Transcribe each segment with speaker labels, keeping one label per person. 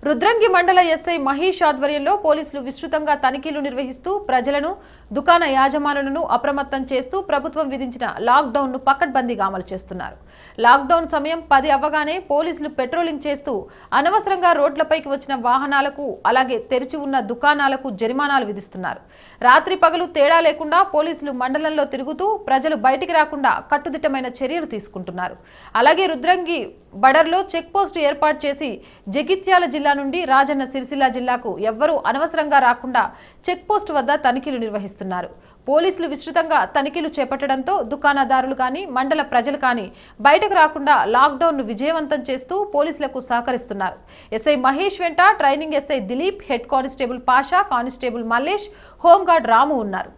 Speaker 1: రుద్రంగి మండల ఎస్ఐ మహేష్ ఆధ్వర్యంలో పోలీసులు విస్తృతంగా తనిఖీలు నిర్వహిస్తూ ప్రజలను దుకాణ యాజమానులను అప్రమత్తం చేస్తూ ప్రభుత్వం విధించిన లాక్డౌన్ ను పకడ్బందీగా అమలు చేస్తున్నారు లాక్డౌన్ సమయం పది అవ్వగానే పోలీసులు పెట్రోలింగ్ చేస్తూ అనవసరంగా రోడ్లపైకి వచ్చిన వాహనాలకు అలాగే తెరిచి ఉన్న దుకాణాలకు జరిమానాలు విధిస్తున్నారు రాత్రి పగలు తేడా లేకుండా పోలీసులు మండలంలో తిరుగుతూ ప్రజలు బయటికి రాకుండా కట్టుదిట్టమైన చర్యలు తీసుకుంటున్నారు అలాగే రుద్రంగి బడర్లో చెక్ పోస్టు ఏర్పాటు చేసి జగిత్యాల జిల్లా నుండి రాజన్న సిరిసిల్ల జిల్లాకు ఎవ్వరూ అనవసరంగా రాకుండా చెక్ పోస్ట్ వద్ద తనిఖీలు నిర్వహిస్తున్నారు పోలీసులు విస్తృతంగా తనిఖీలు చేపట్టడంతో దుకాణదారులు కానీ మండల ప్రజలు కానీ బయటకు రాకుండా లాక్డౌన్ ను విజయవంతం చేస్తూ పోలీసులకు సహకరిస్తున్నారు ఎస్ఐ మహేష్ వెంట training SI Dilip head constable Pasha constable Mallesh home guard Ramu ఉన్నారు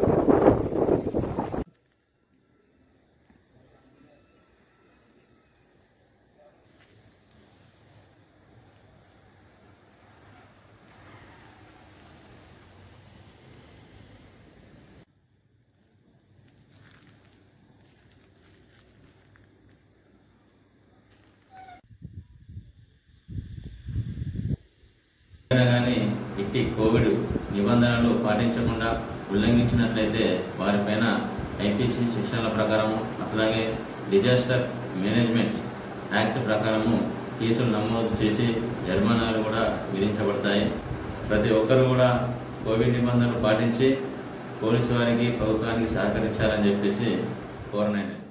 Speaker 2: కానీ ఇట్టి కోవిడ్ నిబంధనలు పాటించకుండా ఉల్లంఘించినట్లయితే వారిపైన ఐపీసీ శిక్షణల ప్రకారము అట్లాగే డిజాస్టర్ మేనేజ్మెంట్ యాక్ట్ ప్రకారము కేసులు నమోదు చేసి జరిమానాలు కూడా విధించబడతాయి ప్రతి ఒక్కరు కూడా కోవిడ్ నిబంధనలు పాటించి పోలీసు వారికి ప్రభుత్వానికి సహకరించాలని చెప్పేసి కోరనైనా